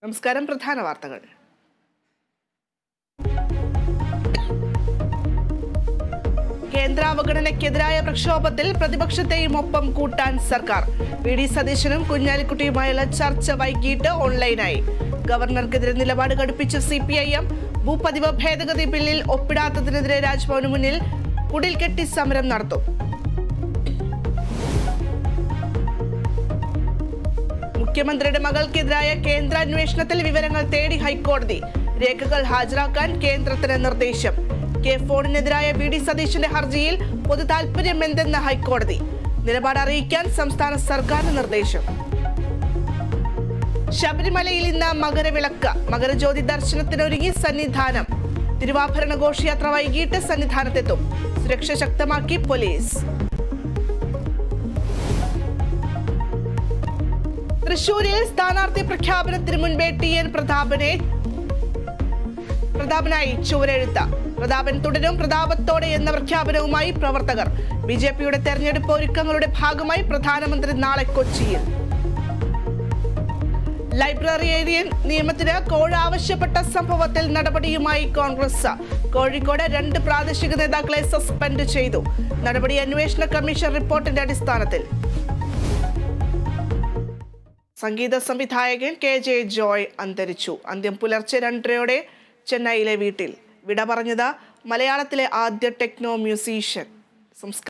നമസ്കാരം പ്രധാന വാർത്തകൾ കേന്ദ്ര അവഗണനയ്ക്കെതിരായ പ്രക്ഷോഭത്തിൽ പ്രതിപക്ഷത്തെയും ഒപ്പം കൂട്ടാൻ സർക്കാർ വി ഡി സതീശനും കുഞ്ഞാലിക്കുട്ടിയുമായുള്ള ചർച്ച വൈകിട്ട് ഓൺലൈനായി ഗവർണർക്കെതിരെ നിലപാട് കടുപ്പിച്ച സി പി ഐ എം ഭൂപതിവ് ഭേദഗതി ബില്ലിൽ ഒപ്പിടാത്തതിനെതിരെ രാജ്ഭവന് മുന്നിൽ കുടിൽ കെട്ടി സമരം നടത്തും മുഖ്യമന്ത്രിയുടെ മകൾക്കെതിരായ കേന്ദ്ര അന്വേഷണത്തിൽ വിവരങ്ങൾ തേടി ഹൈക്കോടതി രേഖകൾ ഹാജരാക്കാൻ കേന്ദ്രത്തിന് നിർദ്ദേശം കെ ഫോണിനെതിരായ വി ഡി സതീശന്റെ ഹർജിയിൽ പൊതു താൽപര്യം എന്തെന്ന് ഹൈക്കോടതി നിലപാട് അറിയിക്കാൻ സംസ്ഥാന സർക്കാരിന് നിർദ്ദേശം ശബരിമലയിൽ ഇന്ന് മകരവിളക്ക് മകരജ്യോതി ദർശനത്തിനൊരുങ്ങി സന്നിധാനം തിരുവാഭരണ ഘോഷയാത്ര വൈകിട്ട് സന്നിധാനത്തെത്തും സുരക്ഷ ശക്തമാക്കി പോലീസ് തൃശൂരിൽ സ്ഥാനാർത്ഥി പ്രഖ്യാപനത്തിന് മുൻപേ ടി എൻ പ്രതാപനെ പ്രതാപനായി ചുവരെഴുത്ത പ്രതാപൻ തുടരും പ്രതാപത്തോടെ എന്ന പ്രഖ്യാപനവുമായി പ്രവർത്തകർ ബി ജെ പിയുടെ തെരഞ്ഞെടുപ്പ് ഒരുക്കങ്ങളുടെ ഭാഗമായി പ്രധാനമന്ത്രി നാളെ കൊച്ചിയിൽ ലൈബ്രറിയേറിയൻ നിയമത്തിന് കോഴ ആവശ്യപ്പെട്ട സംഭവത്തിൽ നടപടിയുമായി കോൺഗ്രസ് കോഴിക്കോട് രണ്ട് പ്രാദേശിക നേതാക്കളെ സസ്പെൻഡ് ചെയ്തു നടപടി അന്വേഷണ കമ്മീഷൻ റിപ്പോർട്ടിന്റെ അടിസ്ഥാനത്തിൽ സംഗീത സംവിധായകൻ കെ ജെ ജോയ് അന്തരിച്ചു അന്ത്യം പുലർച്ചെ രണ്ടരയോടെ ചെന്നൈയിലെ വീട്ടിൽ വിട പറഞ്ഞത് മലയാളത്തിലെ ആദ്യ ടെക്നോ മ്യൂസീഷ്യൻ സംസ്കാര